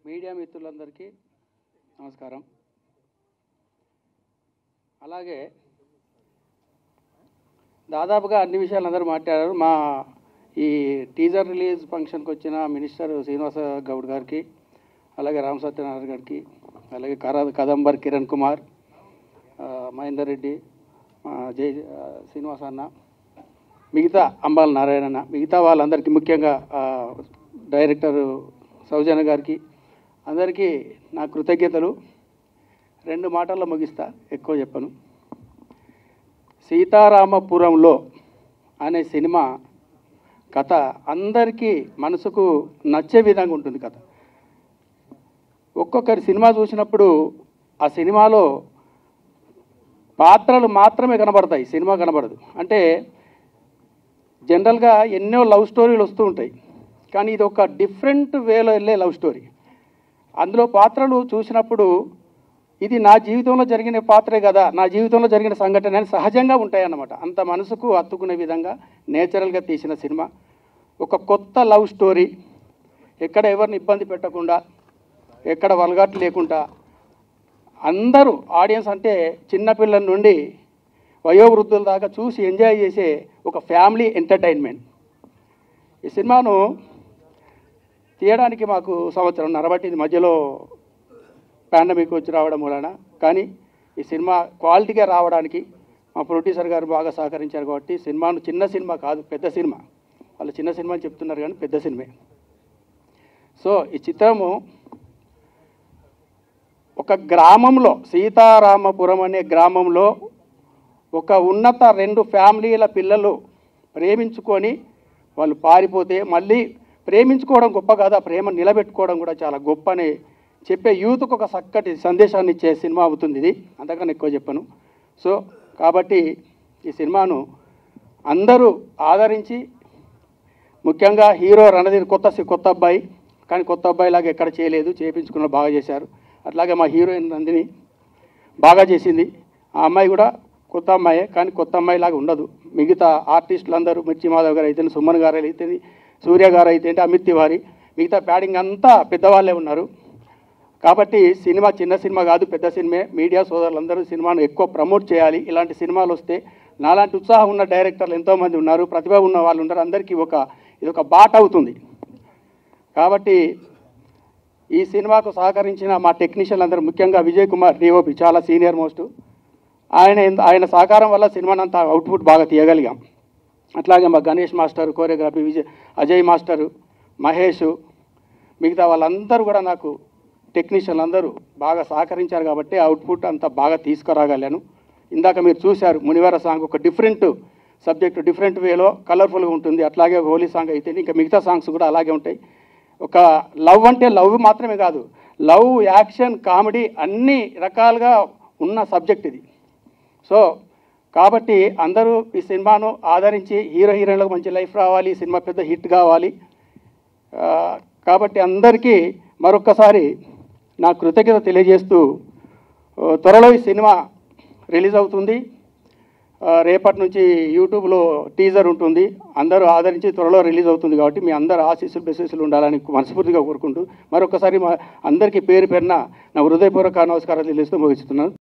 media మిత్రులందరికీ నమస్కారం అలాగే దాదాపుగా అన్ని విషయాలు అందరూ మాట్లాడారు మా ఈ టీజర్ రిలీజ్ ఫంక్షన్కి వచ్చిన మినిస్టర్ శ్రీనివాస గౌడ్ గారికి అలాగే రామ్ సత్యనారాయణ గారికి అలాగే కర కదంబర్ కిరణ్ కుమార్ ఆ, మహేందర్ రెడ్డి ఆ, జై ఆ, శ్రీనివాస అన్న మిగతా అంబాల నారాయణ మిగతా వాళ్ళందరికీ ముఖ్యంగా ఆ, డైరెక్టర్ సౌజన్య గారికి అందరికీ నా కృతజ్ఞతలు రెండు మాటల్లో ముగిస్తా ఎక్కువ చెప్పను సీతారామపురంలో అనే సినిమా కథ అందరికీ మనసుకు నచ్చే విధంగా ఉంటుంది కథ ఒక్కొక్కరి సినిమా చూసినప్పుడు ఆ సినిమాలో పాత్రలు మాత్రమే కనబడతాయి సినిమా కనబడదు అంటే జనరల్గా ఎన్నో లవ్ స్టోరీలు వస్తూ ఉంటాయి కానీ ఇది ఒక డిఫరెంట్ వేలో వెళ్ళే లవ్ స్టోరీ అందులో పాత్రలు చూసినప్పుడు ఇది నా జీవితంలో జరిగిన పాత్రే కదా నా జీవితంలో జరిగిన సంఘటన అని సహజంగా ఉంటాయి అన్నమాట అంత మనసుకు హత్తుకునే విధంగా నేచురల్గా తీసిన సినిమా ఒక కొత్త లవ్ స్టోరీ ఎక్కడ ఎవరిని ఇబ్బంది పెట్టకుండా ఎక్కడ వలగాట్లు లేకుండా అందరూ ఆడియన్స్ అంటే చిన్నపిల్లల నుండి వయోవృద్ధుల దాకా చూసి ఎంజాయ్ చేసే ఒక ఫ్యామిలీ ఎంటర్టైన్మెంట్ ఈ సినిమాను తీయడానికి మాకు సంవత్సరం నరబట్టింది మధ్యలో పాండమిక్ వచ్చి రావడం వలన కానీ ఈ సినిమా క్వాలిటీగా రావడానికి మా ప్రొడ్యూసర్ గారు బాగా సహకరించారు కాబట్టి సినిమాను చిన్న సినిమా కాదు పెద్ద సినిమా వాళ్ళు చిన్న సినిమా అని చెప్తున్నారు కానీ పెద్ద సినిమే సో ఈ చిత్రము ఒక గ్రామంలో సీతారామపురం అనే గ్రామంలో ఒక ఉన్నత రెండు ఫ్యామిలీల పిల్లలు ప్రేమించుకొని వాళ్ళు పారిపోతే మళ్ళీ ప్రేమించుకోవడం గొప్ప కాదు ఆ ప్రేమ నిలబెట్టుకోవడం కూడా చాలా గొప్ప అని చెప్పే యూత్కు ఒక చక్కటి సందేశాన్ని ఇచ్చే సినిమా అవుతుంది ఇది అంతకన్నా ఎక్కువ చెప్పను సో కాబట్టి ఈ సినిమాను అందరూ ఆదరించి ముఖ్యంగా హీరో రణధీర్ కొత్త సి- కొత్త అబ్బాయి కానీ కొత్త అబ్బాయి లాగా ఎక్కడ చేయలేదు చేయించుకున్న బాగా చేశారు అట్లాగే మా హీరోయిన్ నందిని బాగా చేసింది ఆ అమ్మాయి కూడా కొత్త అమ్మాయే కానీ కొత్త అమ్మాయి లాగా ఉండదు మిగతా ఆర్టిస్టులు అందరూ మిర్చి మాధవ్ గారు అయితే సుమన్ గారు అయితే సూర్య గారు అయితే అమిత్ తివారి మిగతా ప్యాడింగ్ అంతా పెద్దవాళ్ళే ఉన్నారు కాబట్టి సినిమా చిన్న సినిమా కాదు పెద్ద సినిమే మీడియా సోదరులందరూ సినిమాను ఎక్కువ ప్రమోట్ చేయాలి ఇలాంటి సినిమాలు వస్తే నాలాంటి ఉత్సాహం ఉన్న డైరెక్టర్లు ఎంతోమంది ఉన్నారు ప్రతిభ ఉన్న వాళ్ళు ఉన్నారు అందరికీ ఒక ఇది ఒక బాట అవుతుంది కాబట్టి ఈ సినిమాకు సహకరించిన మా టెక్నీషియన్లు అందరూ ముఖ్యంగా విజయ్ కుమార్ డిఓపి చాలా సీనియర్ మోస్ట్ ఆయన ఆయన సహకారం వల్ల సినిమాని అంతా అవుట్పుట్ బాగా తీయగలిగాం అట్లాగే మా Ganesh master choreography Vijay Ajay master Mahesh మిగతా వాళ్ళందరూ కూడా నాకు టెక్నీషియన్లు అందరూ బాగా సహకరించారు కాబట్టి అవుట్పుట్ అంతా బాగా తీసుకురాగలను ఇందాక మీరు చూశారు మునివార సాంగ్ ఒక డిఫరెంట్ సబ్జెక్ట్ డిఫరెంట్ వేలో కలర్ఫుల్గా ఉంటుంది అట్లాగే హోలీ సాంగ్ అయితే ఇంకా మిగతా సాంగ్స్ కూడా అలాగే ఉంటాయి ఒక లవ్ అంటే లవ్ మాత్రమే కాదు లవ్ యాక్షన్ కామెడీ అన్ని రకాలుగా ఉన్న సబ్జెక్ట్ ఇది సో కాబట్టి అందరూ ఈ సినిమాను ఆదరించి హీరో హీరోయిన్లకు మంచి లైఫ్ రావాలి ఈ సినిమా పెద్ద హిట్ కావాలి ఆ, కాబట్టి అందరికీ మరొక్కసారి నా కృతజ్ఞత తెలియజేస్తూ ఆ, త్వరలో ఈ సినిమా రిలీజ్ అవుతుంది ఆ, రేపటి నుంచి యూట్యూబ్లో టీజర్ ఉంటుంది అందరూ ఆదరించి త్వరలో రిలీజ్ అవుతుంది కాబట్టి మీ అందరు ఆశీస్సులు బెసీసులు ఉండాలని మనస్ఫూర్తిగా కోరుకుంటూ మరొకసారి మా అందరికీ పేరు పేరున నా హృదయపూర్వక నమస్కారాలు తెలియజేస్తూ ముగిస్తున్నాను